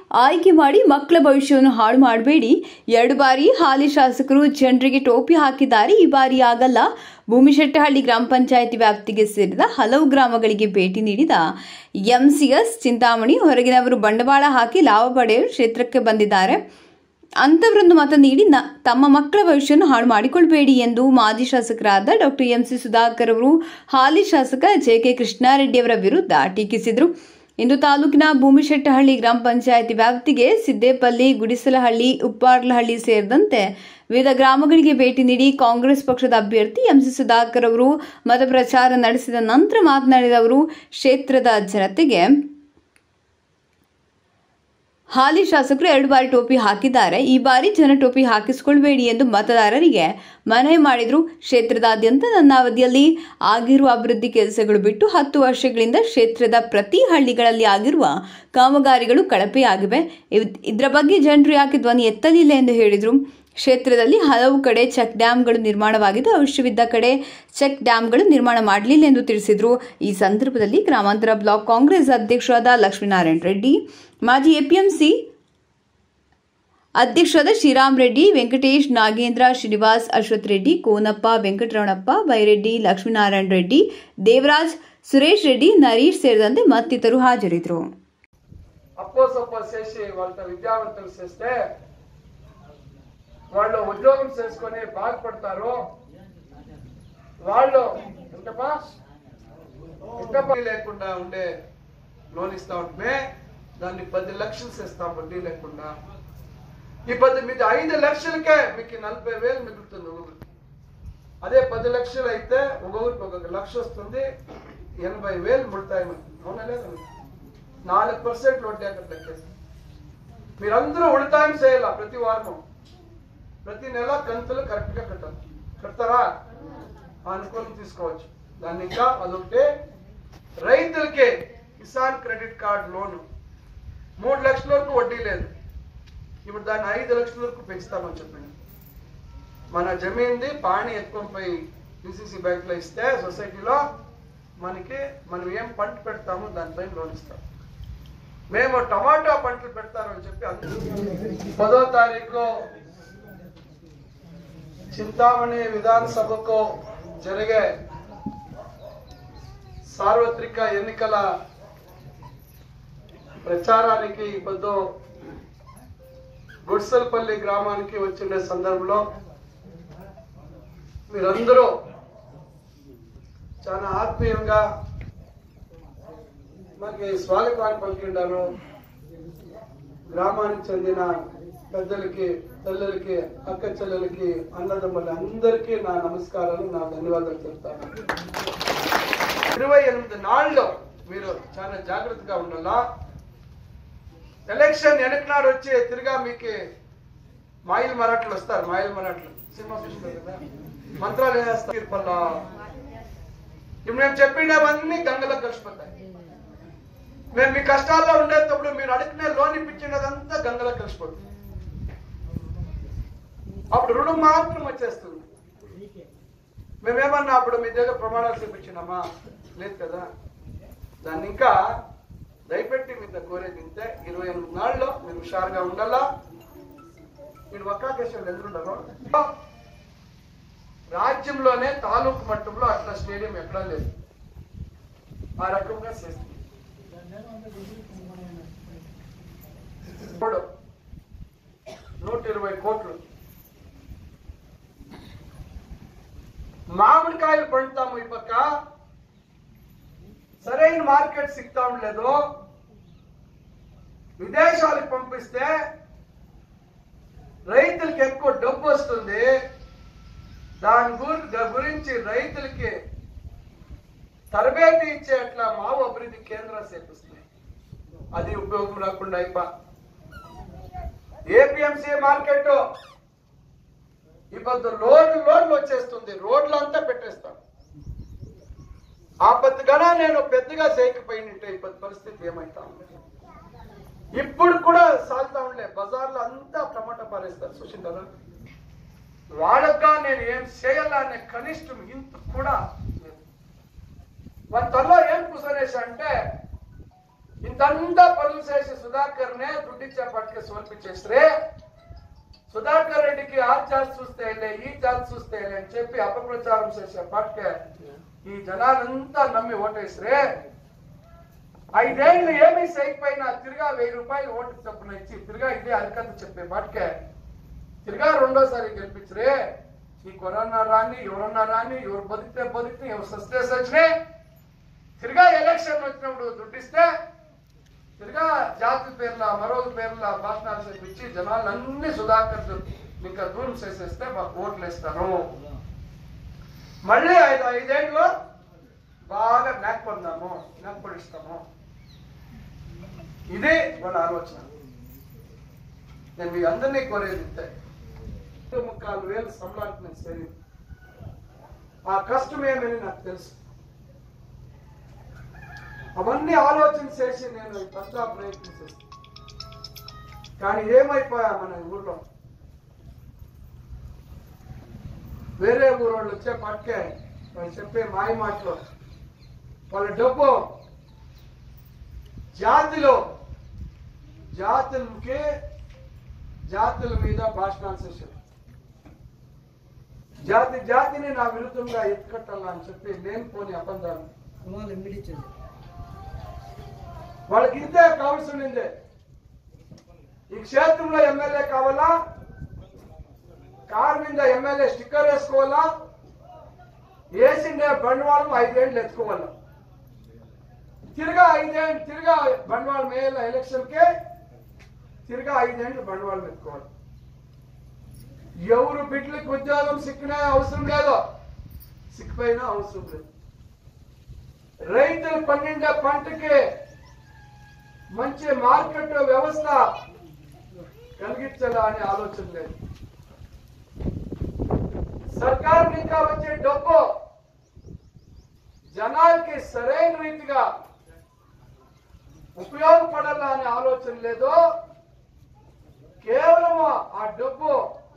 ಆಯ್ಕೆ ಮಾಡಿ ಮಕ್ಕಳ ಭವಿಷ್ಯವನ್ನು ಹಾಳು ಮಾಡಬೇಡಿ ಎರಡು ಬಾರಿ ಹಾಲಿ ಶಾಸಕರು ಜನರಿಗೆ ಟೋಪಿ ಹಾಕಿದ್ದಾರೆ ಈ ಬಾರಿ ಆಗಲ್ಲ ಭೂಮಿಶೆಟ್ಟಹಳ್ಳಿ ಗ್ರಾಮ ಪಂಚಾಯಿತಿ ವ್ಯಾಪ್ತಿಗೆ ಸೇರಿದ ಹಲವು ಗ್ರಾಮಗಳಿಗೆ ಭೇಟಿ ನೀಡಿದ ಎಂಸಿಎಸ್ ಚಿಂತಾಮಣಿ ಹೊರಗಿನವರು ಬಂಡವಾಳ ಹಾಕಿ ಲಾಭ ಪಡೆಯಲು ಕ್ಷೇತ್ರಕ್ಕೆ ಬಂದಿದ್ದಾರೆ ಅಂಥವರನ್ನು ಮತ ನೀಡಿ ನ ತಮ್ಮ ಮಕ್ಕಳ ಭವಿಷ್ಯವನ್ನು ಹಾಳು ಮಾಡಿಕೊಳ್ಬೇಡಿ ಎಂದು ಮಾಜಿ ಶಾಸಕರಾದ ಡಾಕ್ಟರ್ ಎಂಸಿ ಸುಧಾಕರ್ ಅವರು ಹಾಲಿ ಶಾಸಕ ಜೆ ಕೆ ಕೃಷ್ಣಾರೆಡ್ಡಿಯವರ ವಿರುದ್ಧ ಟೀಕಿಸಿದರು ಇಂದು ತಾಲೂಕಿನ ಭೂಮಿಶೆಟ್ಟಹಳ್ಳಿ ಗ್ರಾಮ ಪಂಚಾಯಿತಿ ವ್ಯಾಪ್ತಿಗೆ ಸಿದ್ದೇಪಲ್ಲಿ ಗುಡಿಸಲಹಳ್ಳಿ ಉಪ್ಪಾರ್ಲಹಳ್ಳಿ ಸೇರಿದಂತೆ ವಿವಿಧ ಗ್ರಾಮಗಳಿಗೆ ಭೇಟಿ ನೀಡಿ ಕಾಂಗ್ರೆಸ್ ಪಕ್ಷದ ಅಭ್ಯರ್ಥಿ ಎಂಸಿ ಸುಧಾಕರ್ ಅವರು ಮತ ಪ್ರಚಾರ ನಡೆಸಿದ ನಂತರ ಮಾತನಾಡಿದ ಅವರು ಕ್ಷೇತ್ರದ ಜನತೆಗೆ ಹಾಲಿ ಶಾಸಕರು ಎರಡು ಬಾರಿ ಟೋಪಿ ಹಾಕಿದ್ದಾರೆ ಈ ಬಾರಿ ಜನ ಟೋಪಿ ಹಾಕಿಸಿಕೊಳ್ಬೇಡಿ ಎಂದು ಮತದಾರರಿಗೆ ಮನವಿ ಮಾಡಿದರು ಕ್ಷೇತ್ರದಾದ್ಯಂತ ನನ್ನ ಅವಧಿಯಲ್ಲಿ ಆಗಿರುವ ಅಭಿವೃದ್ಧಿ ಕೆಲಸಗಳು ಬಿಟ್ಟು ಹತ್ತು ವರ್ಷಗಳಿಂದ ಕ್ಷೇತ್ರದ ಪ್ರತಿ ಹಳ್ಳಿಗಳಲ್ಲಿ ಆಗಿರುವ ಕಾಮಗಾರಿಗಳು ಕಳಪೆಯಾಗಿವೆ ಇದ್- ಇದರ ಬಗ್ಗೆ ಜನರು ಯಾಕೆ ಧ್ವನಿ ಎತ್ತಲಿಲ್ಲ ಎಂದು ಹೇಳಿದರು ಕ್ಷೇತ್ರದಲ್ಲಿ ಹಲವು ಕಡೆ ಚೆಕ್ ಡ್ಯಾಂಗಳು ನಿರ್ಮಾಣವಾಗಿದ್ದು ಅವಶ್ಯವಿದ್ದ ಕಡೆ ಚೆಕ್ ಡ್ಯಾಂಗಳು ನಿರ್ಮಾಣ ಮಾಡಲಿಲ್ಲ ಎಂದು ತಿಳಿಸಿದರು ಈ ಸಂದರ್ಭದಲ್ಲಿ ಗ್ರಾಮಾಂತರ ಬ್ಲಾಕ್ ಕಾಂಗ್ರೆಸ್ ಅಧ್ಯಕ್ಷರಾದ ಲಕ್ಷ್ಮೀನಾರಾಯಣ ರೆಡ್ಡಿ ಮಾಜಿ ಎಪಿಎಂಸಿ ಅಧ್ಯಕ್ಷರಾದ ಶ್ರೀರಾಮ್ ರೆಡ್ಡಿ ವೆಂಕಟೇಶ್ ನಾಗೇಂದ್ರ ಶ್ರೀನಿವಾಸ್ ಅಶ್ವಥ್ ರೆಡ್ಡಿ ಕೋನಪ್ಪ ವೆಂಕಟರಮಣಪ್ಪ ಬೈರೆಡ್ಡಿ ಲಕ್ಷ್ಮೀನಾರಾಯಣ ರೆಡ್ಡಿ దేవరాజ్ సురేష్ రెడ్డి నరీష్ సేరిదంతే మತ್ತಿతరు హాజరిద్ದರು అప్పో సప్పో చేసి వాళ్ళ విద్యావంతులు చేస్తే వాళ్ళు ఉద్యోగం చేసుకొని బాగుపడతారు వాళ్ళు ఎంతపా ఎంతపా లేకుండా ఉండే లోన్ ఇస్తా ఉంటే దాన్ని పది లక్షలు చేస్తాం వడ్డీ లేకుండా ఈ పది మీద ఐదు లక్షలకే మీకు నలభై వేలు మిగులుతుంది ఒక్కొక్కరికి అదే పది లక్షలు అయితే ఒక్కొక్కరికి ఒక్కొక్క లక్ష వస్తుంది ఎనభై వేలు ముడతాయి మనకి అవునా లేదా నాలుగు పర్సెంట్ వడ్డీ అక్కడ లెక్కేస్తాం మీరందరూ ఉಳಿತಾయం చేయాల ప్రతి వారం ప్రతి నెల కంతులు కరెక్ట్ గా కట్టాలి కడతారా ఆ అనుకూలం తీసుకోవచ్చు దాన్ని ఇంకా అదొకటి రైతులకి కిసాన్ క్రెడిట్ కార్డ్ లోన్ మూడు లక్షల వరకు వడ్డీ లేదు ఇప్పుడు దాన్ని ఐదు లక్షల వరకు పెంచుతామని చెప్పింది మన జమీన్ది పాణి ఎత్తుకొని డిసిసి బ్యాంక్ లో ఇస్తే సొసైటీలో మనకి మనం ఏం పంట పెడతామో దానిపైన లోన్ ఇస్తాం మేము టమాటా పంటలు పెడతామని చెప్పి అందరూ పదో తారీఖు చింతామణి విధానసభకు జరిగే సార్వత్రిక ఎన్నికల ప్రచారానికి పొద్దు గుడ్సల్పల్లి గ్రామానికి వచ్చిండే సందర్భంలో మీరందరూ చాలా ఆత్మీయంగా మనకి స్వాగతాన్ని పలికిండారు గ్రామానికి చెందిన పెద్దలకి తల్లులకి అక్క చెల్లెలకి అన్నదమ్ములు అందరికీ నా నమస్కారాలు నా ధన్యవాదాలు చెప్తాను ఇరవై ఎనిమిది నాళ్ళు మీరు చాలా జాగ్రత్తగా ఉండాలా ఎలక్షన్ వెనకనాడు వచ్చి తిరిగా మీకు మాయిల్ మరాఠలు వస్తారు మాయిల్ మరాఠలు సినిమా చూస్తారు కదా మంత్రాలు వేస్తారు తిరుపతిలో. ఇప్పుడు మేము చెప్పినవన్నీ గంగలో కలిసిపోతాయి మేము మీ కష్టాల్లో ఉండేటప్పుడు మీరు అడిగిన లోన్ ఇప్పించినదంతా గంగలో కలిసిపోతుంది అప్పుడు రుణం మాత్రం వచ్చేస్తుంది మేమేమన్నా అప్పుడు మీ దగ్గర ప్రమాణాలు చూపించినామా లేదు కదా దాన్ని ఇంకా దయపెట్టి మీద కోరేది ఇంతే ఇరవై ఎనిమిది నాళ్ళలో మీరు హుషారుగా ఉండాలా మీరు ఒక్కాకేశ్వరులు ఎందుకుంటారు రాజ్యంలోనే తాలూకు మట్టంలో అట్లా స్టేడియం ఎక్కడా లేదు ఆ రకంగా చేస్తుంది ఇప్పుడు నూట ఇరవై కోట్లు మామిడికాయలు పండుతాము ఈ పక్క సరైన మార్కెట్ సిగ్తా ఉండలేదు విదేశాలకు పంపిస్తే రైతులకి ఎక్కువ డబ్బు వస్తుంది దాని గురి- గురించి రైతులకి తరబేతి ఇచ్చే అట్లా మావు అభివృద్ధి కేంద్రాలు చేపిస్తున్నాయి అది ఉపయోగం రాకుండా అయిపో ఏపీఎంసీ మార్కెట్ ఇప్పుడు లోడ్లు లోడ్లు వచ్చేస్తుంది రోడ్లు అంతా పెట్టేస్తాం ఆ పెద్దగానే నేను పెద్దగా చేయకపోయినట్టే ఇప్పుడు పరిస్థితి ఏమైతా ఉంది ఇప్పుడు కూడా సాగుతా ఉండే బజార్లో అంతా టమాటా పారేస్తారు చూసింటారా వాళ్ళగా నేను ఏం చేయాలనే కనిష్టం ఇంత కూడా లేదు. వాళ్ళ తల్లో ఏం కూసనేసి అంటే ఇంతంతా పనులు చేసి సుధాకర్నే దుడ్డిచ్చే పట్టుకు సమర్పించేస్తే సుధాకర్ రెడ్డికి ఆ ఛాన్స్ చూస్తే వెళ్ళే ఈ ఛాన్స్ చూస్తే వెళ్ళే అని చెప్పి అపప్రచారం చేసే పట్టుకే ఈ జనాలంతా నమ్మి ఓటేసిరే ఐదేళ్ళు ఏమీ చేయకపోయినా తిరిగా వెయ్యి రూపాయలు ఓటు చొప్పున ఇచ్చి తిరిగా ఇదే అరికథ చెప్పే పట్టుకే తిరిగా రెండోసారి గెలిపించరే ఈ కరోనా రాని ఎవరన్నా రాని ఎవరు బతికితే బతికితే ఎవరు సస్తే సచ్చినే తిరిగా ఎలక్షన్ వచ్చినప్పుడు దుడ్డిస్తే తిరిగా జాతి పేర్ల మరొక పేర్ల భాషణాలు చేపించి జనాలన్నీ సుధాకర్ ఇంకా దూరం చేసేస్తే మాకు ఓట్లు వేస్తారు మళ్ళీ ఐదు ఐదేళ్ళు బాగా నెక్ పొందాము నెక్ పొడిస్తాము ఇదే వాళ్ళ ఆలోచన నేను మీ అందరినీ కోరేది ఇంతే ముక్కాలు వేలు సంబళానికి నేను చేరి ఆ కష్టం ఏమని నాకు తెలుసు అవన్నీ ఆలోచన చేసి నేను పెద్ద ప్రయత్నం చేస్తాను కానీ ఏమైపోయా మన ఊర్లో వేరే ఊరోళ్ళు వచ్చే పట్టుకే వాళ్ళు చెప్పే మాయ మాటలు వాళ్ళ డబ్బు జాతిలో జాతులకి జాతుల మీద భాషణాలు చేశారు జాతి జాతిని నా విరుద్ధంగా ఎత్తుకట్టాలని అని చెప్పి లేనిపోని అబద్ధాలు కుమార్ ఎంబిడిచ్చింది వాళ్ళకి ఇంతే కావాల్సి ఉండింది ఈ క్షేత్రంలో ఎమ్మెల్యే కావాలా కార్ మీద ఎమ్మెల్యే స్టిక్కర్ వేసుకోవాలా వేసిండే బండవాళ్ళం ఐదేళ్ళు ఎత్తుకోవాలా తిరగా ఐదేళ్ళు తిరగా బండవాళ్ళం వేయాల ఎలక్షన్ కి తిరగా ఐదేళ్ళు బండవాళ్ళం ఎత్తుకోవాలి ఎవరు బిడ్డలకు ఉద్యోగం సిక్కినా అవసరం లేదు సిక్కిపోయినా అవసరం లేదు రైతులు పండిండే పంటకి మంచి మార్కెట్ వ్యవస్థ కలిగించాలా అనే ఆలోచన లేదు సర్కారు ఇంకా వచ్చే డబ్బు జనాలకి సరైన రీతిగా ఉపయోగపడాలా అనే ఆలోచన లేదు కేవలం ఆ డబ్బు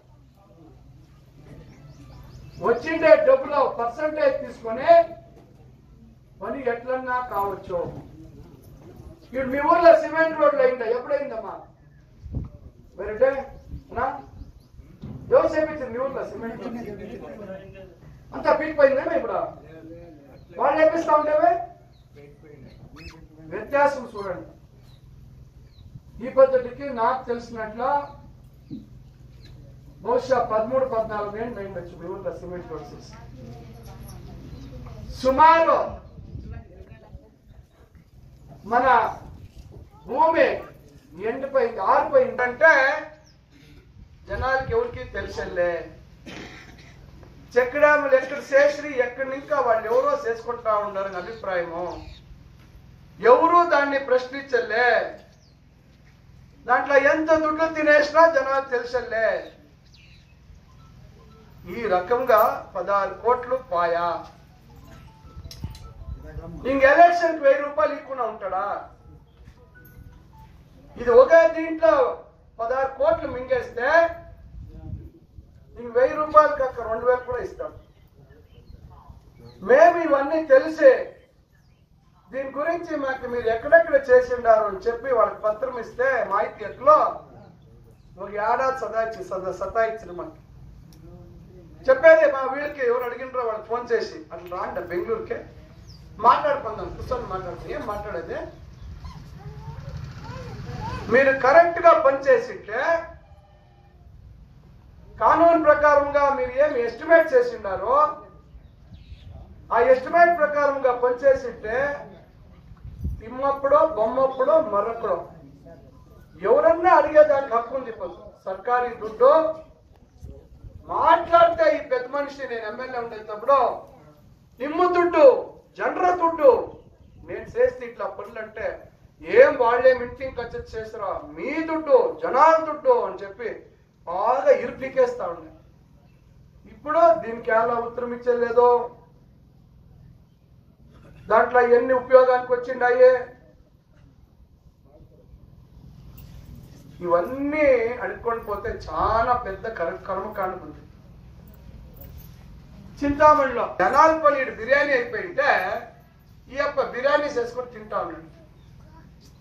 వచ్చిండే డబ్బులో పర్సంటేజ్ తీసుకొని పని ఎట్లన్నా కావచ్చు ఇప్పుడు మీ ఊర్లో సిమెంట్ రోడ్లు అయిందా ఎప్పుడైందమ్మా మరంటే నా ఎవరు చేపించారు మీ ఊర్లో సిమెంట్ అంతా పీకిపోయిందేమో ఇప్పుడు వాళ్ళు చేపిస్తా ఉండేవే వ్యత్యాసం చూడండి ఈ పద్ధతికి నాకు తెలిసినట్ల బహుశా పదమూడు పద్నాలుగు ఏళ్ళు అయిండొచ్చు మీ ఊర్లో సిమెంట్ రోడ్స్ వేసి. సుమారు మన భూమి ఎండిపోయింది ఆరిపోయిందంటే జనాలకి ఎవరికి తెలిసలే చెక్ డ్యాములు ఎక్కడ చేసి ఎక్కడి ఇంకా వాళ్ళు ఎవరో చేసుకుంటా ఉండారని అభిప్రాయము ఎవరు దాన్ని ప్రశ్నించలే దాంట్లో ఎంత దుడ్లు తినేసినా జనాలు తెలుసలే ఈ రకంగా పదహారు కోట్లు పాయా ఇంక ఎలక్షన్ వెయ్యి రూపాయలు ఇక్కున్నా ఉంటాడా ఇది ఒకే దీంట్లో పదహారు కోట్లు మింగేస్తే ఇంక వెయ్యి రూపాయలకి అక్కడ రెండు వేలు కూడా ఇస్తాం మేము ఇవన్నీ తెలిసి దీని గురించి మాకు మీరు ఎక్కడెక్కడ చేసిండారు అని చెప్పి వాళ్ళకి పత్రం ఇస్తే మాహితి ఎట్లో ఒక ఏడాది సదాచి సదా సతాయించిన మనకి చెప్పేది మా వీళ్ళకి ఎవరు అడిగినరో వాళ్ళకి ఫోన్ చేసి అట్లా రాండి బెంగళూరుకే మాట్లాడుకుందాం కూర్చొని మాట్లాడుతుంది ఏం మాట్లాడేది మీరు కరెక్ట్ గా పనిచేసింటే కానూన్ ప్రకారంగా మీరు ఏమి ఎస్టిమేట్ చేసిండారో ఆ ఎస్టిమేట్ ప్రకారంగా పనిచేసింటే తిమ్మప్పుడో బొమ్మప్పుడో మరొకడో ఎవరన్నా అడిగేదానికి హక్కు ఉంది ఇప్పుడు. సర్కారీ దుడ్డు మాట్లాడితే ఈ పెద్ద మనిషి నేను ఎమ్మెల్యే ఉండేటప్పుడు నిమ్ము దుడ్డు జనర దుడ్డు నేను చేస్తే ఇట్లా పనులు అంటే ఏం వాళ్ళే మీటింగ్ ఖర్చు చేస్తారా మీ దుడ్డు జనాల దుడ్డు అని చెప్పి బాగా ఇరుపికేస్తా ఉన్నాయి ఇప్పుడు దీనికి ఎలా ఉత్తరం ఇచ్చలేదు దాంట్లో ఎన్ని ఉపయోగానికి వచ్చిండాయే ఇవన్నీ అడుక్కొని పోతే చాలా పెద్ద కర్ కర్మకాండం ఉంది చింతామణిలో జనాలపల్లి బిర్యానీ అయిపోయింటే ఈ అప్ప బిర్యానీ చేసుకొని తింటా ఉన్నాడు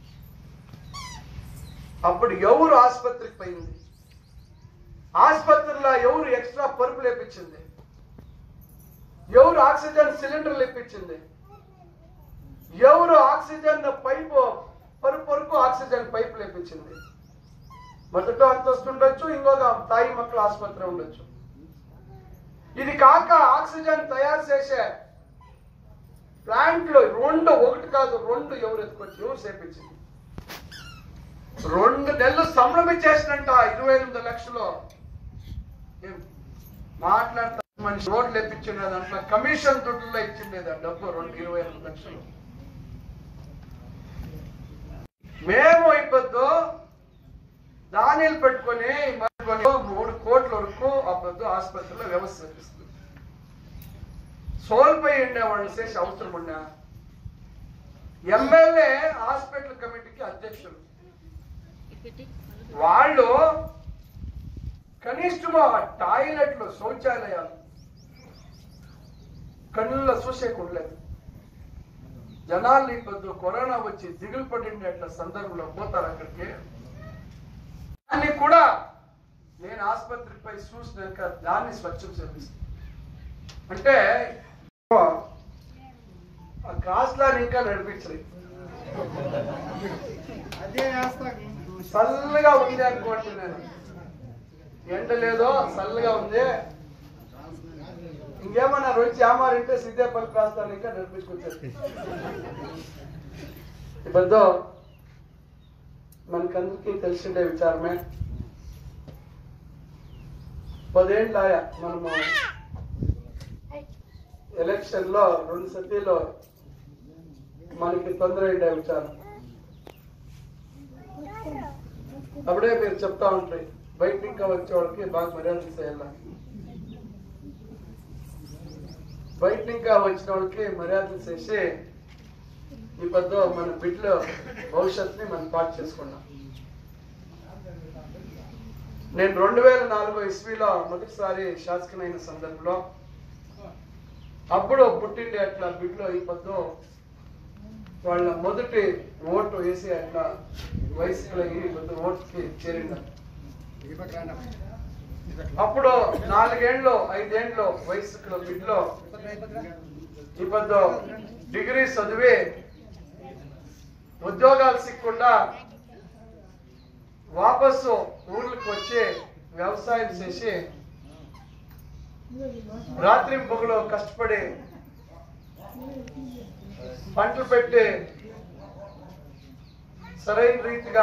అప్పుడు ఎవరు ఆసుపత్రికి పోయింది ఆసుపత్రిలో ఎవరు ఎక్స్ట్రా పరుపులు ఇప్పించింది ఎవరు ఆక్సిజన్ సిలిండర్లు ఇప్పించింది ఎవరు ఆక్సిజన్ పైపు పరుపు పరుపు ఆక్సిజన్ పైపులు ఇప్పించింది మొదట అంతస్తు ఉండొచ్చు ఇంకొక తాయి మక్కల ఆసుపత్రి ఉండొచ్చు ఇది కాక ఆక్సిజన్ తయారు చేసే ప్లాంట్లు రెండు ఒకటి కాదు రెండు ఎవరు ఎత్తుకొచ్చి ఎవరు చేపించింది రెండు నెలలు సంబరం ఇచ్చేసినంట ఇరవై ఎనిమిది లక్షలు ఏం మాట్లాడతా మనిషి రోడ్లు ఎప్పించిన దాంట్లో కమిషన్ దుడ్డులో ఇచ్చిండేది ఆ డబ్బు రెండు ఇరవై ఎనిమిది లక్షలు మేము ఇప్పుడు దానిలు పెట్టుకొని మరికొని మూడు కోట్ల వరకు ఆ పెద్ద ఆసుపత్రిలో వ్యవస్థ చేపిస్తుంది సోల్పోయి ఉండేవాళ్ళు చేసి అవసరం ఉన్నా ఎమ్మెల్యే హాస్పిటల్ కమిటీకి అధ్యక్షులు వాళ్ళు కనిష్టం ఆ టాయిలెట్లు శౌచాలయాలు కళ్ళ చూసేకుండలేదు జనాలు ఇప్పుడు కరోనా వచ్చి దిగులు పడిన సందర్భంలో పోతారు అక్కడికి దాన్ని కూడా నేను ఆసుపత్రిపై చూసినాక దాన్ని స్వచ్ఛం చేపిస్తాను అంటే ఆ కాస్ట్లాని ఇంకా నడిపించలేదు అదే వేస్తా చల్లగా ఉంది అనుకోండి నేను ఎండ లేదో చల్లగా ఉంది ఇంకేమన్నా రుచి ఆమారింటే సీతేపల్లి ప్రాస్తాను ఇంకా నడిపించుకొచ్చేది ఇప్పుడు మనకందరికీ తెలిసిండే విచారమే పదేళ్ళు ఆయా మనము ఎలక్షన్ లో రెండు సతీలో మనకి తొందర అయిండే విచారం అప్పుడే మీరు చెప్తా ఉంటాయి బయట ఇంకా వచ్చే వాళ్ళకి బాగా మర్యాద చేయాల బయట ఇంకా వచ్చిన వాళ్ళకి మర్యాద చేసి ఈ పెద్ద మన బిడ్డలో భవిష్యత్తుని మనం పాటు చేసుకున్నాం నేను రెండు వేల నాలుగో ఇస్వీలో మొదటిసారి శాసకమైన సందర్భంలో అప్పుడు పుట్టిండే అట్లా బిడ్డలో ఈ పొద్దు వాళ్ళ మొదటి ఓటు వేసి అట్లా వయసులో ఈ పొద్దు ఓటుకి చేరింది అప్పుడు నాలుగేండ్లు ఐదేండ్లు వయసులో బిడ్డలో ఈ పొద్దు డిగ్రీ చదివి ఉద్యోగాలు సిక్కకుండా వాపసు ఊర్లకు వచ్చి వ్యవసాయం చేసి రాత్రి పొగలు కష్టపడి పంటలు పెట్టి సరైన రీతిగా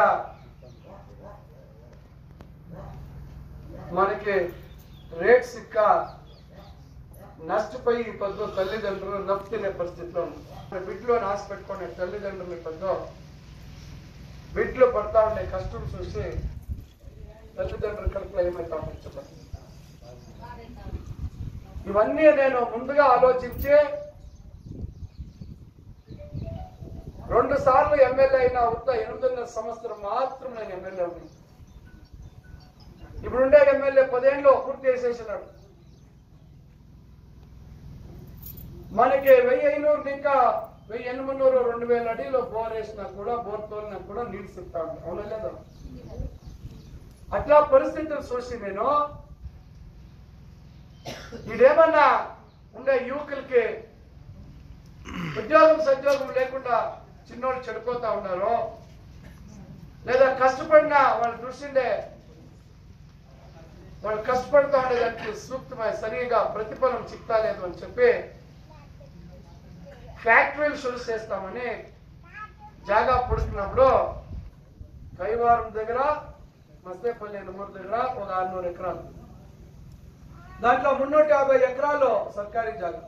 మనకి రేట్ సిక్క నష్టపోయి ఈ పొద్దు తల్లిదండ్రులు నప్పు తినే పరిస్థితిలో ఉంది. మన బిడ్డలో ఆశ పెట్టుకునే తల్లిదండ్రులు ఈ పొద్దు బిడ్డలు పడతా ఉండే కష్టం చూసి తల్లిదండ్రుల కడుపులో ఏమైతే చెప్పండి ఇవన్నీ నేను ముందుగా ఆలోచించి రెండు సార్లు ఎమ్మెల్యే అయిన ఉత్త ఎనిమిదిన్నర సంవత్సరం మాత్రం నేను ఎమ్మెల్యే ఉన్నాను ఇప్పుడు ఉండే ఎమ్మెల్యే పదేళ్ళు పూర్తి చేసేసినాడు మనకి వెయ్యి ఐనూరు ఇంకా వెయ్యి ఎనిమిది రెండు వేల అడిలో బోర్ వేసినా కూడా బోర్ తోలినా కూడా నీళ్ళు సిక్తా ఉంది అవునా లేదా అట్లా పరిస్థితులు చూసి నేను ఇదేమన్నా ఉండే యువకులకి ఉద్యోగం సద్యోగం లేకుండా చిన్నోళ్ళు చెడిపోతా ఉన్నారు లేదా కష్టపడిన వాళ్ళ దృష్టిండే వాళ్ళు కష్టపడుతూ ఉండేదానికి సూక్తమైన సరిగా ప్రతిఫలం చిక్తా లేదు అని చెప్పి ఫ్యాక్టరీలు షురు చేస్తామని జాగా పుడుతున్నప్పుడు కైవారం దగ్గర మస్తేపల్లి ఎనుమూరు దగ్గర ఒక ఆరునూరు ఎకరాలు దాంట్లో మున్నూట యాభై ఎకరాలు సర్కారీ జాగా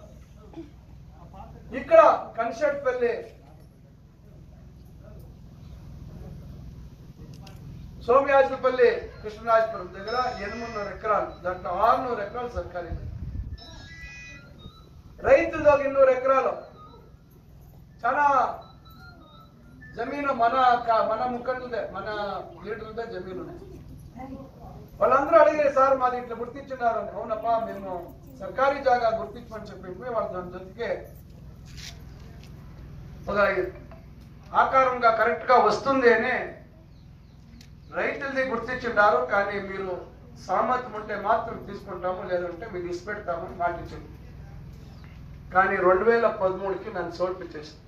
ఇక్కడ కన్షట్పల్లి సోమయాజులపల్లి కృష్ణరాజపురం దగ్గర ఎనిమిదిన్నర ఎకరాలు దాంట్లో ఆరునూరు ఎకరాలు సర్కారీ రైతులు ఒక ఎన్నూరు ఎకరాలు చాలా జమీను మన క- మన ముఖండే మన లీటర్లదే జమీను ఉంది. వాళ్ళందరూ అడిగారు సార్ మాది ఇట్లా గుర్తించున్నారు అవునప్పా మేము సర్కారీ జాగా గుర్తించమని చెప్పి వాళ్ళు దాని జೊತೆಗೆ ఒక ఆకారంగా కరెక్ట్ గా వస్తుంది అని రైతులది గుర్తించుండారు కానీ మీరు సామర్థ్యం ఉంటే మాత్రం తీసుకుంటాము లేదంటే మీరు ఇచ్చిపెడతామని మాట ఇచ్చింది కానీ రెండు వేల పదమూడుకి నన్ను సోల్పించేసింది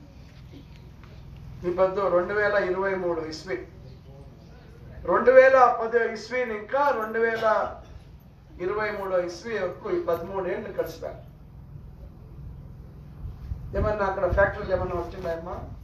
ఈ పద్దు రెండు వేల ఇరవై మూడు ఇస్వీ రెండు వేల పది ఇస్వీని ఇంకా రెండు వేల ఇరవై మూడో ఇస్వీ వరకు ఈ పదమూడేళ్ళు కలిసిపోయాను ఏమన్నా అక్కడ ఫ్యాక్టరీలు ఏమన్నా వచ్చిందాయమ్మా